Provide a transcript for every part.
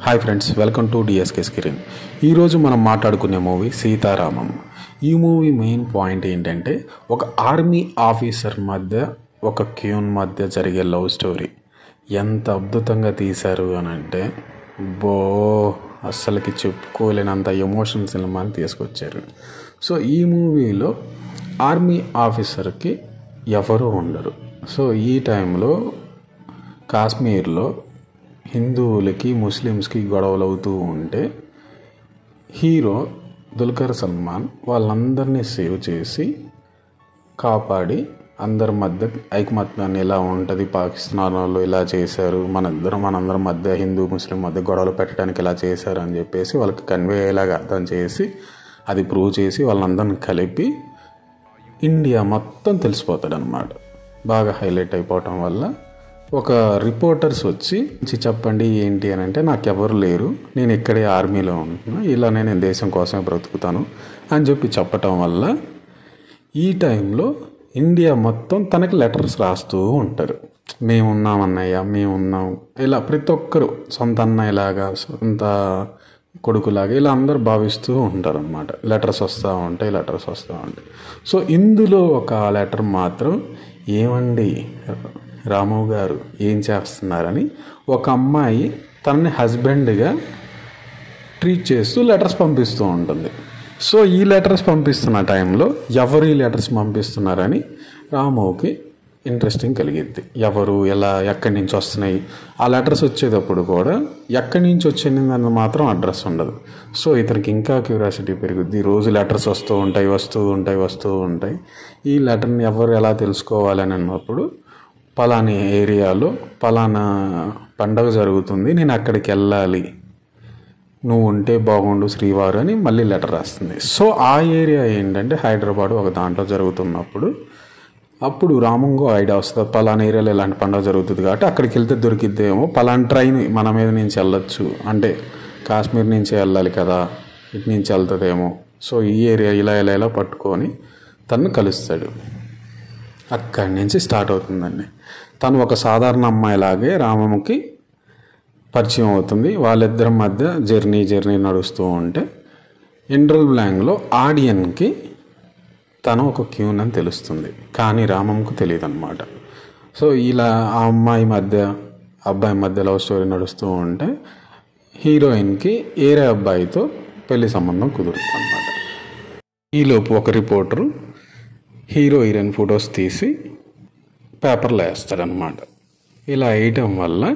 hi friends welcome to DSK screen ఈరోజు మనం మాట్లాడుకునే మూవీ సీతారామం ఈ మూవీ మెయిన్ పాయింట్ ఏంటంటే ఒక ఆర్మీ ఆఫీసర్ మధ్య ఒక క్యూన్ మధ్య జరిగే లవ్ స్టోరీ ఎంత అద్భుతంగా తీశారు అని అంటే బో అస్సలకి చెప్పుకోలేనంత ఎమోషన్ సినిమాని తీసుకొచ్చారు సో ఈ మూవీలో ఆర్మీ ఆఫీసర్కి ఎవరు ఉండరు సో ఈ టైంలో కాశ్మీర్లో హిందువులకి ముస్లిమ్స్కి గొడవలు అవుతూ ఉంటే హీరో దుల్కర్ సల్మాన్ వాళ్ళందరినీ సేవ్ చేసి కాపాడి అందరి మధ్య ఐకమత్యాన్ని ఎలా ఉంటుంది పాకిస్తాన్ వాళ్ళు ఇలా చేశారు మన ఇద్దరం మనందరం మధ్య హిందూ ముస్లిం మధ్య గొడవలు పెట్టడానికి ఇలా చేశారు అని చెప్పేసి వాళ్ళకి కన్వే అయ్యేలాగా అర్థం చేసి అది ప్రూవ్ చేసి వాళ్ళందరిని కలిపి ఇండియా మొత్తం తెలిసిపోతాడు అనమాట బాగా హైలైట్ అయిపోవటం వల్ల ఒక రిపోర్టర్స్ వచ్చి "చి చెప్పండి ఏంటి అని అంటే నాకు ఎవరు లేరు నేను ఇక్కడే ఆర్మీలో ఉంటున్నా ఇలానే నేను దేశం కోసమే బ్రతుకుతాను అని చెప్పి చెప్పటం వల్ల ఈ టైంలో ఇండియా మొత్తం తనకి లెటర్స్ రాస్తూ ఉంటారు మేము ఉన్నాం అన్నయ్య మేము ఉన్నాం ఇలా ప్రతి ఒక్కరు సొంత అన్నయ్యలాగా సొంత కొడుకులాగా ఇలా అందరు భావిస్తూ ఉంటారు అనమాట లెటర్స్ వస్తూ ఉంటాయి లెటర్స్ వస్తూ ఉంటాయి సో ఇందులో ఒక లెటర్ మాత్రం ఏమండి రాము గారు ఏం చేస్తున్నారని ఒక అమ్మాయి తనని హస్బెండ్గా ట్రీట్ చేస్తూ లెటర్స్ పంపిస్తూ ఉంటుంది సో ఈ లెటర్స్ పంపిస్తున్న టైంలో ఎవరు ఈ లెటర్స్ పంపిస్తున్నారని రాముకి ఇంట్రెస్టింగ్ కలిగిద్ది ఎవరు ఎలా ఎక్కడి నుంచి వస్తున్నాయి ఆ లెటర్స్ వచ్చేటప్పుడు కూడా ఎక్కడి నుంచి వచ్చిందని మాత్రం అడ్రస్ ఉండదు సో ఇతనికి ఇంకా క్యూరియాసిటీ పెరుగుద్ది రోజు లెటర్స్ వస్తూ ఉంటాయి వస్తూ ఉంటాయి వస్తూ ఉంటాయి ఈ లెటర్ని ఎవరు ఎలా తెలుసుకోవాలని అన్నప్పుడు పలాని ఏరియాలో పలానా పండగ జరుగుతుంది నేను అక్కడికి వెళ్ళాలి నువ్వు ఉంటే బాగుండు శ్రీవారు అని మళ్ళీ లెటర్ రాస్తుంది సో ఆ ఏరియా ఏంటంటే హైదరాబాద్ ఒక దాంట్లో జరుగుతున్నప్పుడు అప్పుడు రామంగో ఐడియా వస్తుంది పలానా ఏరియాలో ఇలాంటి పండుగ జరుగుతుంది కాబట్టి అక్కడికి వెళ్తే దొరికిద్దేమో పలానా ట్రైన్ మన మీద నుంచి వెళ్ళొచ్చు అంటే కాశ్మీర్ నుంచి వెళ్ళాలి కదా ఇటు నుంచి వెళ్తుందేమో సో ఈ ఏరియా ఇలా ఇలా ఇలా పట్టుకొని తను కలుస్తాడు అక్కడి నుంచి స్టార్ట్ అవుతుందండి తను ఒక సాధారణ అమ్మాయిలాగే రామమ్మకి పరిచయం అవుతుంది వాళ్ళిద్దరి మధ్య జర్నీ జర్నీ నడుస్తూ ఉంటే ఇంటర్వల్ బ్లాంగ్లో ఆడియన్కి తను ఒక క్యూన్ అని తెలుస్తుంది కానీ రామంకు తెలియదు అనమాట సో ఇలా ఆ అమ్మాయి మధ్య అబ్బాయి మధ్య లవ్ స్టోరీ నడుస్తూ ఉంటే హీరోయిన్కి ఏరే అబ్బాయితో పెళ్లి సంబంధం కుదురుతుంది అనమాట ఈలోపు ఒక రిపోర్టరు హీరో హీరోయిన్ ఫొటోస్ తీసి పేపర్లో వేస్తాడనమాట ఇలా వేయటం వల్ల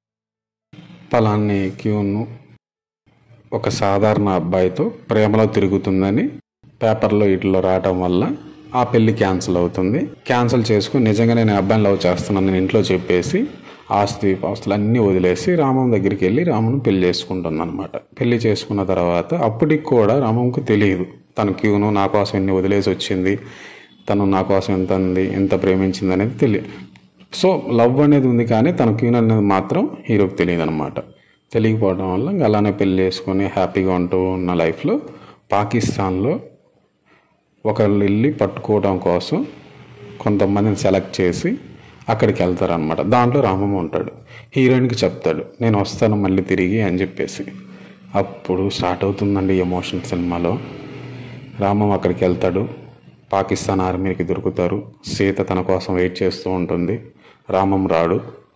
పలాన్ని క్యూను ఒక సాధారణ అబ్బాయితో ప్రేమలో తిరుగుతుందని పేపర్లో ఇట్లో రావటం వల్ల ఆ పెళ్లి క్యాన్సిల్ అవుతుంది క్యాన్సిల్ చేసుకుని నిజంగా నేను ఆ అబ్బాయిని లవ్ చేస్తున్నాను నేను ఇంట్లో చెప్పేసి ఆస్తి పాస్తులు అన్నీ వదిలేసి రామం దగ్గరికి వెళ్ళి రామును పెళ్లి చేసుకుంటుంది అనమాట పెళ్లి చేసుకున్న తర్వాత అప్పటికి కూడా రామంకు తెలియదు తన క్యూను నా కోసం ఎన్ని వదిలేసి వచ్చింది తను నా కోసం ఎంత ఉంది ఎంత ప్రేమించింది అనేది తెలియదు సో లవ్ అనేది ఉంది కానీ తన క్యూన్ అనేది మాత్రం హీరోకి తెలియదు అనమాట తెలియకపోవడం వల్ల ఇంకా అలానే పెళ్లి చేసుకొని హ్యాపీగా ఉంటూ ఉన్న లైఫ్లో పాకిస్తాన్లో ఒకళ్ళు వెళ్ళి పట్టుకోవడం కోసం కొంతమందిని సెలెక్ట్ చేసి అక్కడికి వెళ్తారనమాట దాంట్లో రామమ్మ ఉంటాడు హీరోయిన్కి చెప్తాడు నేను వస్తాను మళ్ళీ తిరిగి అని చెప్పేసి అప్పుడు స్టార్ట్ అవుతుందండి ఎమోషన్ సినిమాలో రామం అక్కడికి వెళ్తాడు పాకిస్తాన్ ఆర్మీకి దొరుకుతారు సీత తన కోసం వెయిట్ చేస్తూ ఉంటుంది రామం రాడు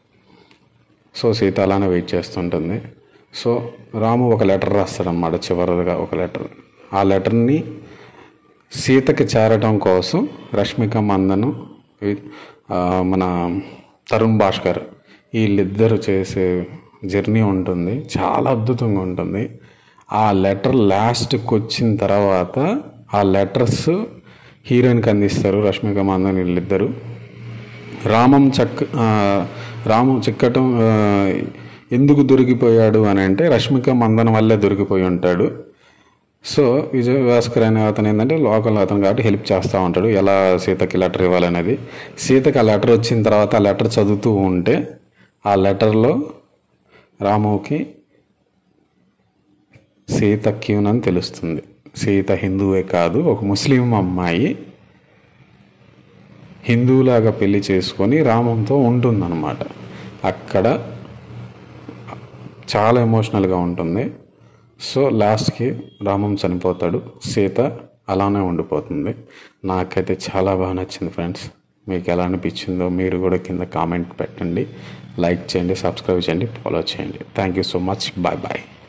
సో సీత అలానే వెయిట్ చేస్తుంటుంది సో రాము ఒక లెటర్ రాస్తాడనమాట చివరిగా ఒక లెటర్ ఆ లెటర్ని సీతకి చేరటం కోసం రష్మిక మందను ఆ, మన తరుణ్ భాస్కర్ వీళ్ళిద్దరు చేసే జర్నీ ఉంటుంది చాలా అద్భుతంగా ఉంటుంది ఆ లెటర్ లాస్ట్కి వచ్చిన తర్వాత ఆ లెటర్స్ హీరోయిన్కి అందిస్తారు రష్మిక మందన్ వీళ్ళిద్దరు రామం చక్ ఆ, రామం చిక్కటం ఆ, ఎందుకు దొరికిపోయాడు అని అంటే రష్మిక మందన వల్లే దొరికిపోయి ఉంటాడు సో విజయ్ భాస్కర్ అనే అతను ఏంటంటే లోకల్ అతను కాబట్టి హెల్ప్ చేస్తూ ఉంటాడు ఎలా సీతకి లెటర్ ఇవ్వాలనేది సీతకి ఆ లెటర్ వచ్చిన తర్వాత ఆ లెటర్ చదువుతూ ఉంటే ఆ లెటర్లో రాముకి సీత క్యూన్ అని తెలుస్తుంది సీత హిందువే కాదు ఒక ముస్లిం అమ్మాయి హిందువులాగా పెళ్లి చేసుకొని రామంతో ఉంటుందన్నమాట అక్కడ చాలా ఎమోషనల్గా ఉంటుంది సో లాస్ట్కి రామం చనిపోతాడు సీత అలానే ఉండిపోతుంది నాకైతే చాలా బాగా నచ్చింది ఫ్రెండ్స్ మీకు ఎలా అనిపించిందో మీరు కూడా కింద కామెంట్ పెట్టండి లైక్ చేయండి సబ్స్క్రైబ్ చేయండి ఫాలో చేయండి thank you so much bye bye